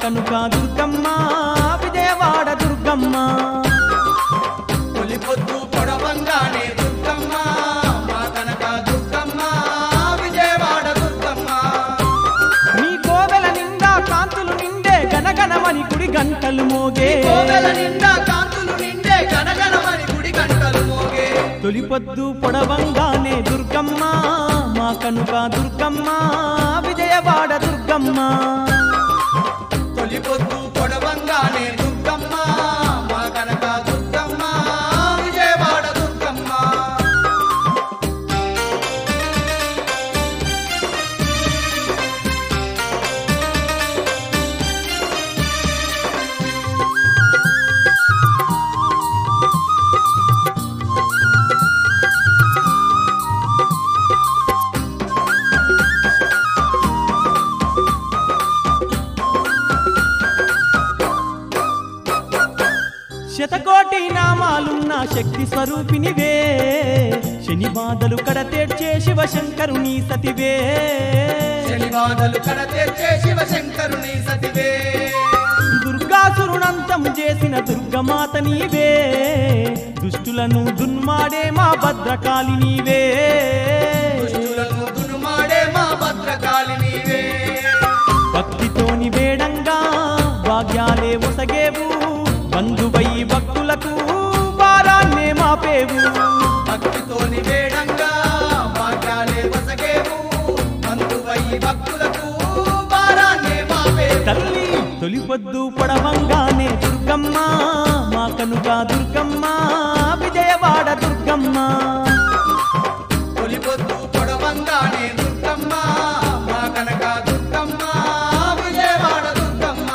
కనుక దుర్గమ్మ విజయవాడ దుర్గమ్మ తొలి పొద్దు పొడవంగానే దుర్గమ్మ మా కనక దుర్గమ్మ విజయవాడ దుర్గమ్మ నీ కోవెల నిండా కాంతులు నిండే గనగనమని గుడి గంటలు మోగే కోవెల నిండా కాంతులు నిండే గణగణమని గుడి గంటలు మోగే తొలి పొద్దు పొడవంగానే దుర్గమ్మ మా కనుక దుర్గమ్మ విజయవాడ దుర్గమ్మ తొలి పొద్దు పొడవంగానే దుర్గమ్మ మా కనక దుర్గమ్మ విజయవాడ దుర్గమ్మ శతకోటి నామాలున్న శక్తి స్వరూపినివే శని బాధలు కడతేర్చే శివశంకరుని సతివే శనివాదలు కడ తెచ్చే శివశంకరుని సతివే దుర్గాసురునంతం చేసిన దుర్గమాత నీవే దుష్టులను దున్మాడే మా భద్రకాళి నీవే దుష్టులను దునుమాడే మా భద్రకాళి నీవే భక్తితోని వేడంగా భాగ్యాలే ఒసగేవు బంధువై భక్తులకు వారాన్నే మాపేవు భక్తితోని వేడంగా భాగ్యాలే వసగేవు బంధువై భక్తులకు భారాన్నే మాపే తల్లి తొలి పొద్దు పొడవంగానే దుర్గమ్మ మా కనుక దుర్గమ్మ విజయవాడ దుర్గమ్మ తొలి పొద్దు పొడవంగానే దుర్గమ్మ మా కనక దుర్గమ్మ విజయవాడ దుర్గమ్మ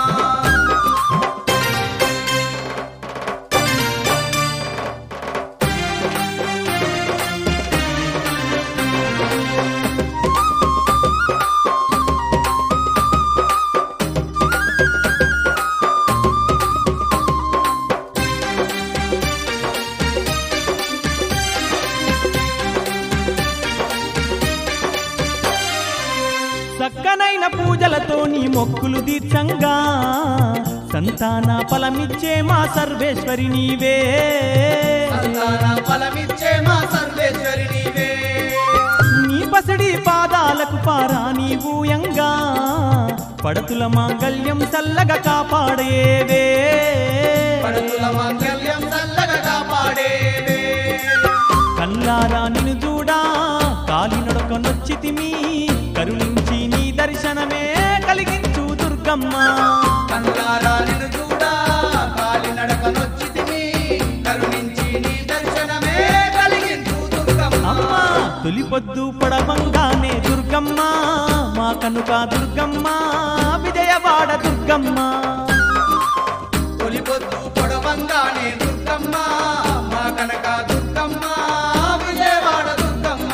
చక్కనైన పూజలతో నీ మొక్కులు తీర్చంగా సంతాన ఫలమిచ్చే మా సర్వేశ్వరి నీవే సంతాన ఫలమిచ్చే మా సర్వేశ్వరి నీవే నీ పసిడి పాదాలకు పారా నీవూయంగా పడతుల మాంగళ్యం చల్లగా కాపాడేవే పడుతుల మాంగళ్యం చల్లగా కాపాడేవే కల్లారా నిన్ను చూడా కాలినడక నొచ్చితిమి కరుణించి నీ దర్శనమే కలిగించు దుర్గమ్మ కన్నారా నిన్ను చూడా కాలి నడకనొచ్చితిమి కరుణించి నీ దర్శనమే కలిగించు దుర్గమ్మ అమ్మ తొలి పొద్దు పొడవంగానే దుర్గమ్మ మా కనుక దుర్గమ్మ విజయవాడ దుర్గమ్మ తొలి పొద్దు పొడవంగానే దుర్గమ్మ మా కనక దుర్గమ్మ విజయవాడ దుర్గమ్మ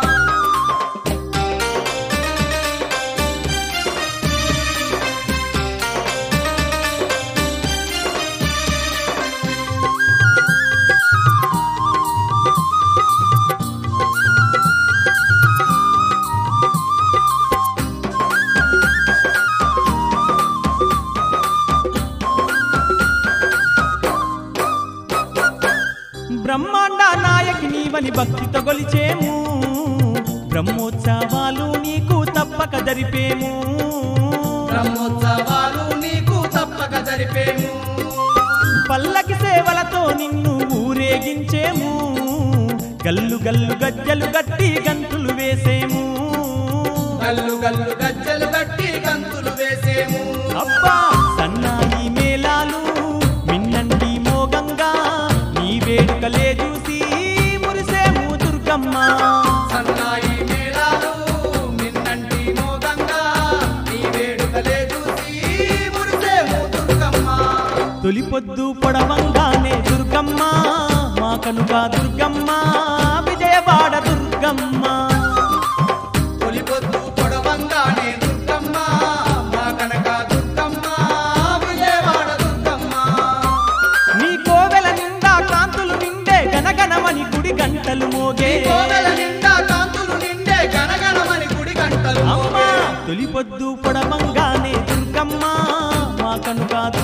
బ్రహ్మాండ నాయకి నీవని భక్తితో గొలిచేము బ్రహ్మోత్సవాలు నీకు తప్పక జరిపేము బ్రహ్మోత్సవాలు నీకు తప్పక జరిపేము పల్లకి సేవలతో నిన్ను ఊరేగించేము గల్లు గల్లు గజ్జలు గట్టి గంతులు వేసేము గల్లు గల్లు గజ్జలు కట్టి గంతులు వేసేము అబ్బా సన్నాయి మేళాలు మిన్నంటి మోగంగా నీ వేడుకలే చూసి మురిసేము దుర్గమ్మ సన్నాయి మేళాలు నిన్నంటి మోగంగా నీ వేడుకలే చూసి మురిసేము దుర్గమ్మ తొలి పొద్దు పొడవంగానే దుర్గమ్మ మా కనుక దుర్గమ్మ విజయవాడ దుర్గమ్మ తొలి పొద్దు పొడవంగానే దుర్గమ్మ మా కనక దుర్గమ్మ విజయవాడ దుర్గమ్మ నీ కోవెల నిండా కాంతులు నిండే గనగనమని గుడి గంటలు మోగే కోవెల నిండా కాంతులు నిండే గణగణమని గుడి గంటలు అమ్మ మోగే. తొలి పొద్దు పొడవంగానే దుర్గమ్మ మా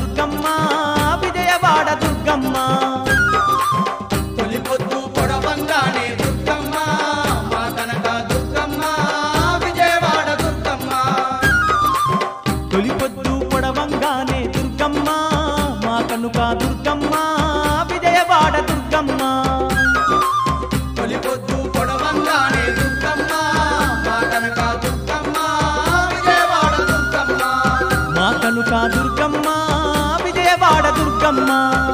దుర్గమ్మ విజయవాడ దుర్గమ్మ తొలి పొద్దు పొడవంగానే దుర్గమ్మ మా కనక దుర్గమ్మ విజయవాడ దుర్గమ్మ తొలి పొద్దు పొడవంగానే దుర్గమ్మ మా కనుక దుర్గమ్మ విజయవాడ దుర్గమ్మ తొలి పొద్దు పొడవంగానే దుర్గమ్మ మా కనక దుర్గమ్మ విజయవాడ దుర్గమ్మ మా కనుక దుర్గమ్మ విజయవాడ దుర్గమ్మ